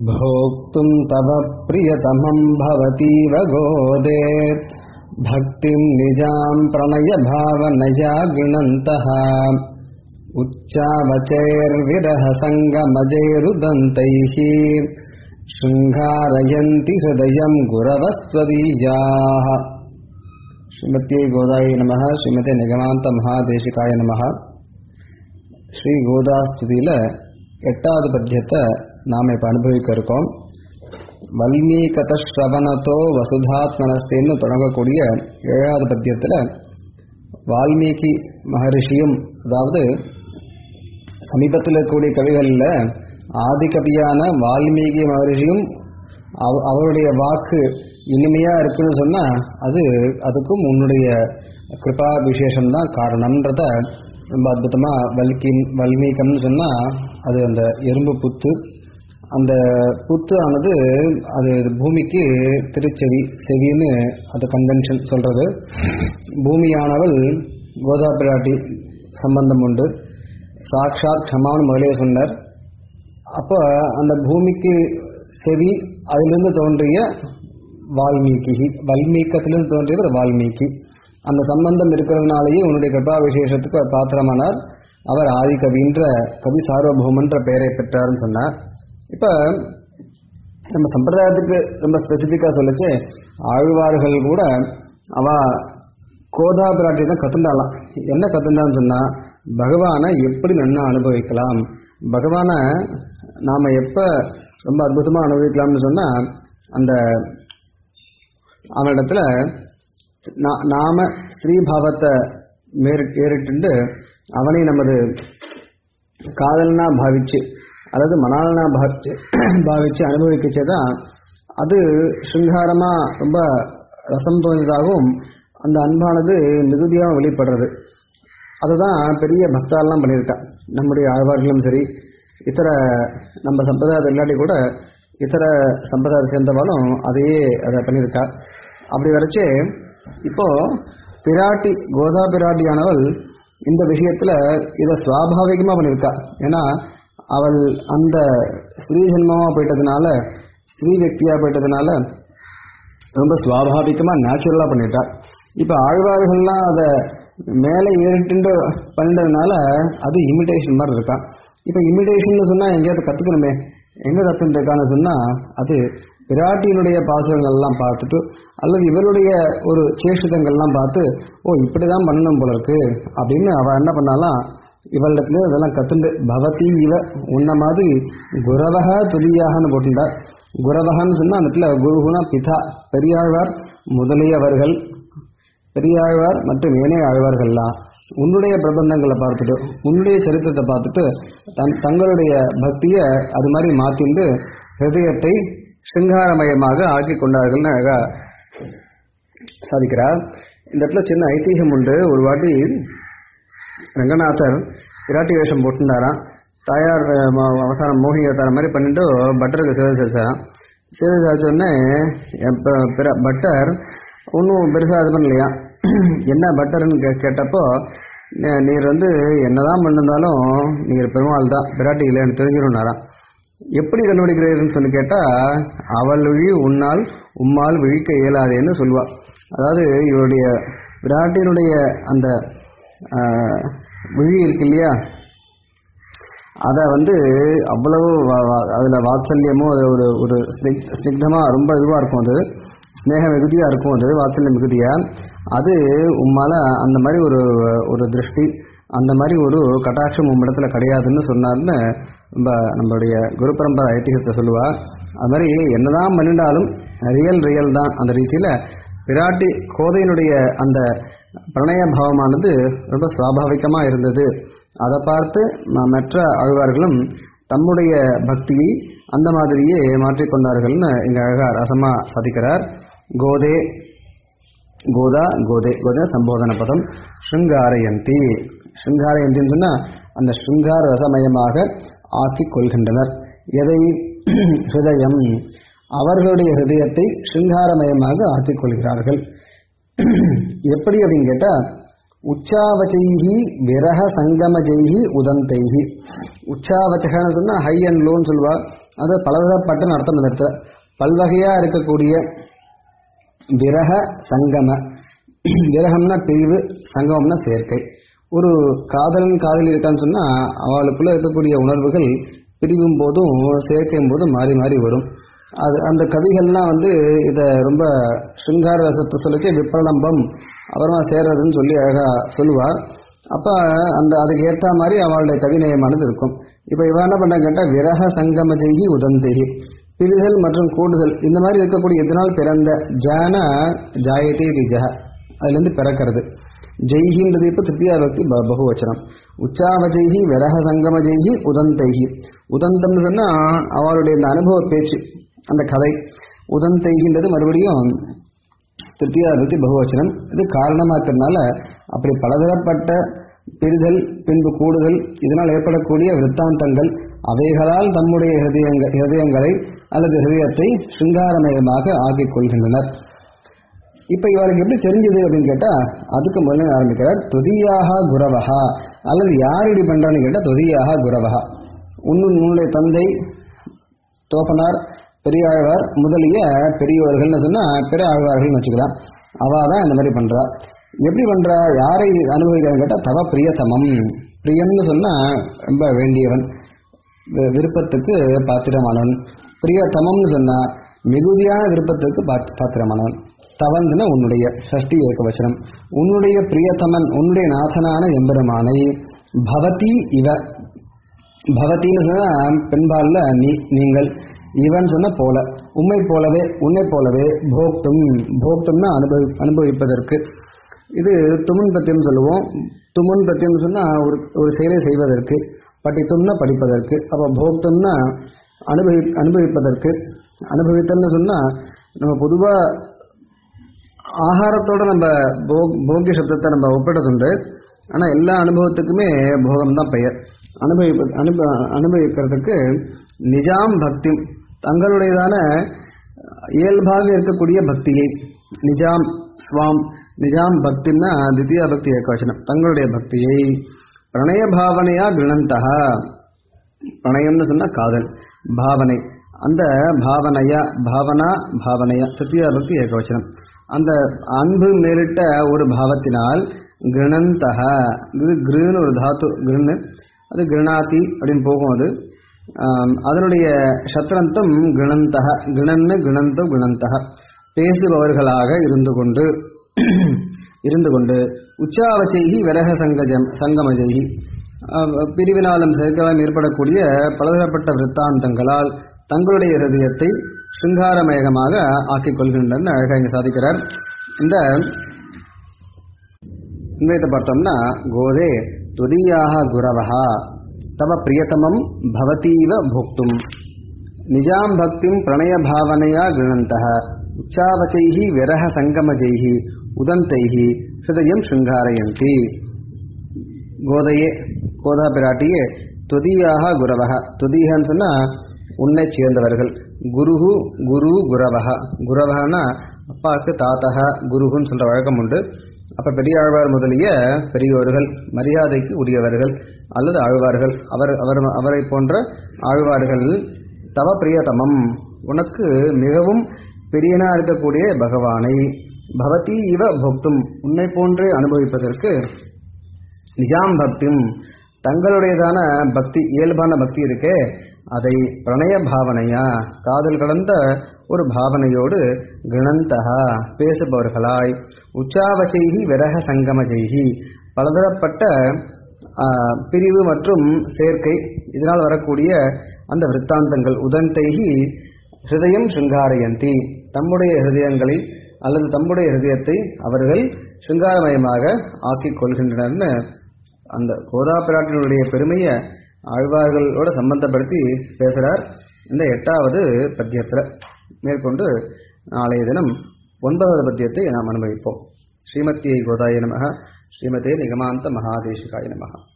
भोक्तुं तव प्रियतमं भवतीव गोदे भक्तिं निजां प्रणयभावनया गृणन्तः उच्चावचैर्विरहसङ्गमजैरुदन्तैः शृङ्गारयन्ति हृदयं गुरवस्त्वदीयाः श्रीमत्यै गोदायै नमः श्रीमते निगमान्तमहादेशिकाय नमः ஸ்ரீ கோதா ஸ்துதியில் எட்டாவது பத்தியத்தை நாம் இப்போ அனுபவிக்க இருக்கோம் வல்மீகத ஸ்ரவணத்தோ வசுதாத்மனஸ்தேன்னு தொடங்கக்கூடிய ஏழாவது பத்தியத்தில் வால்மீகி மகரிஷியும் அதாவது சமீபத்தில் இருக்கக்கூடிய கவிகளில் ஆதிகவியான வால்மீகி மகரிஷியும் அவ- அவருடைய வாக்கு இனிமையாக இருக்குன்னு சொன்னால் அது அதுக்கும் உன்னுடைய கிருபா விசேஷம்தான் காரணம்ன்றத ரொம்ப அற்புதமாக வல்கி வல்மீகம்னு சொன்னால் அது அந்த எறும்பு புத்து அந்த புத்து ஆனது அது பூமிக்கு திருச்செவி செவின்னு அது கன்வென்ஷன் சொல்கிறது பூமியானவள் கோதா பிராட்டி சம்பந்தம் உண்டு சாக்ஷாத் க்ஷமான்னு முதலே சொன்னார் அப்போ அந்த பூமிக்கு செவி அதிலிருந்து தோன்றிய வால்மீகி வல்மீகத்திலிருந்து தோன்றியவர் வால்மீகி அந்த சம்பந்தம் இருக்கிறதுனாலேயே உன்னுடைய கிருபா விசேஷத்துக்கு அவர் பாத்திரமானார் அவர் ஆதிகவின்ற கவி சார்வபௌமன்ற பெயரை பெற்றார்னு சொன்னார் இப்போ நம்ம சம்பிரதாயத்துக்கு ரொம்ப ஸ்பெசிஃபிக்காக சொல்லிச்சு ஆழ்வார்கள் கூட அவ கோதா பிராட்டி தான் கத்துண்டாலாம் என்ன கத்துண்டான்னு சொன்னா பகவானை எப்படி நன்னா அனுபவிக்கலாம் பகவானை நாம எப்ப ரொம்ப அற்புதமா அனுபவிக்கலாம்னு சொன்னா அந்த அவனிடத்துல நா- நாம ஸ்ரீபாவத்தை மேற் ஏறிட்டு அவனை நமது காதலனா பாவிச்சு அதாவது மணாலனா பாவிச்சு பாவிச்சு அனுபவிக்கச்சே தான் அது சிருங்காரமா ரொம்ப ரசம் தோன்றதாகவும் அந்த அன்பானது மிகுதியாக வெளிப்படுறது அதுதான் பெரிய பக்தாலாம் பண்ணியிருக்கா நம்முடைய ஆழ்வார்களும் சரி இத்தர நம்ம சம்பிரதாயத்தை இல்லாட்டி கூட இத்தர சம்பிரதாயத்தை சேர்ந்தவாலும் அதையே அதை பண்ணியிருக்கா அப்படி வரைச்சே இப்போ பிராட்டி கோதா பிராட்டியானவள் இந்த விஷயத்துல இதை சுவாபாவிகமா பண்ணியிருக்கா ஏன்னா அவள் அந்த ஸ்ரீ ஜென்மமா போயிட்டதுனால ஸ்ரீ వ్యక్తిயா போயிட்டதுனால ரொம்ப சுவாபாவிகமா நேச்சுரலா பண்ணிட்டா இப்ப ஆழ்வார்கள்லாம் அதை மேலே ஏறிட்டு பண்ணிட்டதுனால அது இமிடேஷன் மாதிரி இருக்கான் இப்ப இமிடேஷன் சொன்னா எங்கேயாவது கத்துக்கணுமே எங்க கத்துன்னு இருக்கான்னு சொன்னா அது பிராட்டியினுடைய பாசுரங்கள்லாம் பார்த்துட்டு அல்லது இவருடைய ஒரு சேஷிதங்கள்லாம் பார்த்து ஓ இப்படிதான் பண்ணணும் போல இருக்கு அப்படின்னு அவ என்ன பண்ணாலாம் இவளிடத்துல இதெல்லாம் கத்துண்டு பவதி இவ உன்ன மாதிரி குரவக துதியாகன்னு போட்டுண்டா குரவகன்னு சொன்னா அந்த இடத்துல குருகுனா பிதா பெரியாழ்வார் முதலியவர்கள் பெரியாழ்வார் மற்றும் ஏனைய ஆழ்வார்கள்லாம் உன்னுடைய பிரபந்தங்களை பார்த்துட்டு உன்னுடைய சரித்திரத்தை பார்த்துட்டு தன் தங்களுடைய பக்தியை அது மாதிரி மாத்திண்டு ஹிருதயத்தை சிங்காரமயமாக ஆக்கி கொண்டார்கள்னு அழகா சாதிக்கிறார் இந்த இடத்துல சின்ன ஐதீகம் உண்டு ஒரு வாட்டி ரங்கநாதர் பிராட்டி வேஷம் போட்டுட்டாராம் தாயார் அஹ், ம- அவசானம் மோகினி அவதாரம் மாதிரி பண்ணிட்டு பட்டருக்கு சேவை செஞ்சாராம் சேவை செஞ்ச உடனே என் ப- பிர- பட்டர் ஒன்றும் பெருசாக இது பண்ணலையா என்ன பட்டர்னு கே கேட்டப்போ "நீ- நீர் வந்து என்னதான் பண்ணிருந்தாலும் நீர் பெருமாள் தான் பிராட்டி இல்லைன்னு தெரிஞ்சிருந்தாராம் எப்படி கண்டுபிடிக்கிறீர்னு சொல்லி கேட்டா அவள் விழி உன்னால் உம்மால் விழிக்க இயலாதேன்னு சொல்லுவா அதாவது இவருடைய பிராட்டியினுடைய அந்த ஆஹ், விழி இருக்கு இல்லையா அதை வந்து அவ்வளவு வா- வா- அதுல வாத்சல்யமும் அது ஒரு ஒரு ஸ்னிக்- ஸ்னிக்தமா ரொம்ப இதுவா இருக்கும் அது ஸ்னேக மிகுதியா இருக்கும் அது வாத்சல்ய மிகுதியா அது உம்மால அந்த மாதிரி ஒரு ஒரு திருஷ்டி அந்த மாதிரி ஒரு கட்டாட்சம் உம்மிடத்துல கிடையாதுன்னு சொன்னார்னு நம்ம நம்மளுடைய குரு பரம்பரை ஐதிகத்தை சொல்லுவா அது மாதிரி என்னதான் பண்ணிட்டாலும் ரியல் ரியல் தான் அந்த ரீதியில பிராட்டி கோதையினுடைய அந்த பிரணய பாவமானது ரொம்ப சுவாபாவிகமா இருந்தது அதை பார்த்து ம- மற்ற ஆழ்வார்களும் தம்முடைய பக்தியை அந்த மாதிரியே மாற்றிக்கொண்டார்கள்னு இங்க அழகா ரசமா சாதிக்கிறார் கோதே கோதா கோதே கோதே சம்போதன பதம் ஸ்ருங்காரயந்தி ஸ்ருங்காரயந்தின்னு சொன்னா அந்த ஸ்ருங்கார ரசமயமாக ஆக்கிக் கொள்கின்றனர் எதை ஹிருதயம் அவர்களுடைய ஹிருதயத்தை ஸ்ருங்காரமயமாக ஆக்கிக் கொள்கிறார்கள் எப்படி அப்படின்னு கேட்டா உச்சாவச்சைஹி விரக சங்கமஜைஹி உதந்தைஹி உச்சாவச்சகன்னு சொன்னா ஹை அண்ட் லோன்னு சொல்லுவா அது பலதரப்பட்ட அர்த்தம் இந்த இடத்துல பல்வகையா இருக்கக்கூடிய விரக சங்கம விரகம்னா பிரிவு சங்கமம்னா சேர்க்கை ஒரு காதலன் காதலி இருக்கான்னு சொன்னா அவளுக்குள்ள இருக்கக்கூடிய உணர்வுகள் பிரிவும் போதும் சேர்க்கையும் போதும் மாறி மாறி வரும் அது அந்த கவிகள்லாம் வந்து இதை ரொம்ப சிங்கார ரசத்தை சொல்லிச்சு விப்ரலம்பம் அப்புறமா சேர்றதுன்னு சொல்லி அழகா சொல்லுவார் அப்ப அந்த அதுக்கு ஏற்ற மாதிரி அவளுடைய கவிநயமானது இருக்கும் இப்ப இவ என்ன பண்ண கேட்டா விரக சங்கமஜெயி உதந்தேகி பிரிதல் மற்றும் கூடுதல் இந்த மாதிரி இருக்கக்கூடிய எதனால் பிறந்த ஜான ஜாயதே திஜக அதுல இருந்து பிறக்கிறது ஜெய்ஹின்றது இப்ப திருத்தியா பக்தி ப- பகுவச்சனம் உச்சாவஜெய்ஹி விரக சங்கமஜெய்ஹி உதந்தைஹி உதந்தம்னு சொன்னா அவளுடைய இந்த அனுபவ பேச்சு அந்த கதை உதந்தைகின்றது மறுபடியும் திருத்தியா பக்தி பகுவச்சனம் இது காரணமாக்கிறதுனால அப்படி பலதரப்பட்ட பிரிதல் பின்பு கூடுதல் இதனால் ஏற்படக்கூடிய விருத்தாந்தங்கள் அவைகளால் தம்முடைய ஹிருதயங்க ஹிருதயங்களை அல்லது ஹிருதயத்தை சிங்காரமயமாக ஆக்கிக் கொள்கின்றனர் இப்ப இவளுக்கு எப்படி தெரிஞ்சது அப்படின்னு கேட்டா அதுக்கு முதல்ல ஆரம்பிக்கிறார் துதியாக குரவஹா அல்லது யார் இப்படி பண்றான்னு கேட்டா துதியாக குரவஹா உன்னு உன்னுடைய தந்தை தோப்பனார் பெரியாழ்வார் முதலிய பெரியவர்கள்னு சொன்னா பிற ஆழ்வார்கள்னு வச்சுக்கலாம் அவ தான் இந்த மாதிரி பண்றா எப்படி பண்றா யாரை அனுபவிக்கிறான்னு கேட்டா தவ பிரியதமம் பிரியம்னு சொன்னா ரொம்ப வேண்டியவன் வி- விருப்பத்துக்கு பாத்திரமானவன் பிரியதமம்னு சொன்னா மிகுதியான விருப்பத்துக்கு பாத்- பாத்திரமானவன் தவன் சொன்னா உன்னுடைய சஷ்டி ஏக வச்சனம் உன்னுடைய பிரியதமன் உன்னுடைய நாதனான எம்பெருமானை பவதி இவ பவத்தின்னு சொன்னா பெண்பால்ல நீ நீங்கள் இவன் சொன்ன போல உம்மை போலவே உன்னை போலவே போக்தும் போக்தும்னா அனுபவி அனுபவிப்பதற்கு இது துமுன் பிரத்தியம் சொல்லுவோம் துமுன் பிரத்தியம் சொன்னா ஒரு ஒரு செயலை செய்வதற்கு படித்தும்னா படிப்பதற்கு அப்போ போக்தும்னா அனுபவி அனுபவிப்பதற்கு அனுபவித்தல்னு சொன்னா நம்ம பொதுவா ஆகாரத்தோட நம்ம போக் போக்கிய சப்தத்தை நம்ம ஒப்பிடுறதுண்டு ஆனா எல்லா அனுபவத்துக்குமே போகம் தான் பெயர் அனுபவிப்ப அனுப அனுபவிக்கிறதுக்கு நிஜாம் பக்தி தங்களுடையதான இயல்பாக இருக்கக்கூடிய பக்தியை நிஜாம் ஸ்வாம் நிஜாம் பக்தின்னா தித்தியா பக்தி ஏகவச்சனம் தங்களுடைய பக்தியை பிரணய பாவனையா கிருணந்தகா பிரணயம்னு சொன்னா காதல் பாவனை அந்த பாவனையா பாவனா பாவனையா திருத்தியா பக்தி ஏகவச்சனம் அந்த அன்பு மேலிட்ட ஒரு பாவத்தினால் கிருணந்தக இது கிருன்னு ஒரு தாத்து கிருன்னு அது கிருணாதி அப்படின்னு போகும் அது ஆம், அதனுடைய சத்ரந்தம் கிருணந்தக கிணன்னு கிணந்தம் கிணந்தக பேசுபவர்களாக இருந்து கொண்டு இருந்து கொண்டு உச்சாவச்சைகி விரக சங்கஜம் சங்கமஜைகி அஹ், பிரிவினாலும் சேர்க்கலாம் ஏற்படக்கூடிய பலதரப்பட்ட விற்த்தாந்தங்களால் தங்களுடைய ஹிருதயத்தை சிங்காரமயகமாக ஆக்கிக் கொள்கின்றனர் அழகாக இங்க சாதிக்கிறார் இந்த இன்வைத்தை பார்த்தோம்னா கோதே துதியாக குரவஹா தவ பிரியதமம் பவதீவ போக்தும் நிஜாம் பக்திம் பிரணய பாவனையா கிருணந்தः உச்சாவச்சைः விரக சங்கமஜைः உதந்தைः ஹிருதயம் சிருங்காரயந்தி கோதையே கோதா பிராட்டியே துதியாக குரவக துதிகன்னு சொன்னா உன்னை சேர்ந்தவர்கள் குருகு குரு குரவக குரவகனா அப்பாவுக்கு தாத்தக குருகுன்னு சொல்ற வழக்கம் உண்டு அப்ப பெரியாழ்வார் முதலிய பெரியோர்கள் மரியாதைக்கு உரியவர்கள் அல்லது ஆழ்வார்கள் அவர் அவர் அவரை போன்ற ஆழ்வார்கள் தவ பிரியதமம் உனக்கு மிகவும் பிரியனா இருக்கக்கூடிய பகவானை பவதி இவ போக்தும் உன்னை போன்றே அனுபவிப்பதற்கு நிஜாம் பக்திம் தங்களுடையதான பக்தி இயல்பான பக்தி இருக்கே அதை பிரணய பாவனையா காதல் கடந்த ஒரு பாவனையோடு கிணந்தகா பேசுபவர்களாய் உச்சாவச்சைகி விரக சங்கமஜைகி பலதரப்பட்ட ஆ, பிரிவு மற்றும் சேர்க்கை இதனால் வரக்கூடிய அந்த விற்த்தாந்தங்கள் உதந்தைகி ஹிருதயம் சிங்காரயந்தி தம்முடைய ஹிருதயங்களை அல்லது தம்முடைய ஹிருதயத்தை அவர்கள் சிங்காரமயமாக ஆக்கிக் கொள்கின்றனர்னு அந்த கோதா பிராட்டினுடைய பெருமையை ஆழ்வார்களோட சம்பந்தப்படுத்தி பேசுறார் இந்த எட்டாவது பத்தியத்தில் மேற்கொண்டு நாளைய தினம் ஒன்பதாவது பத்தியத்தை நாம் அனுபவிப்போம் ஸ்ரீமத்தியை கோதாய நமக ஸ்ரீமதே நிகமாந்த மகாதேசிகாய நமக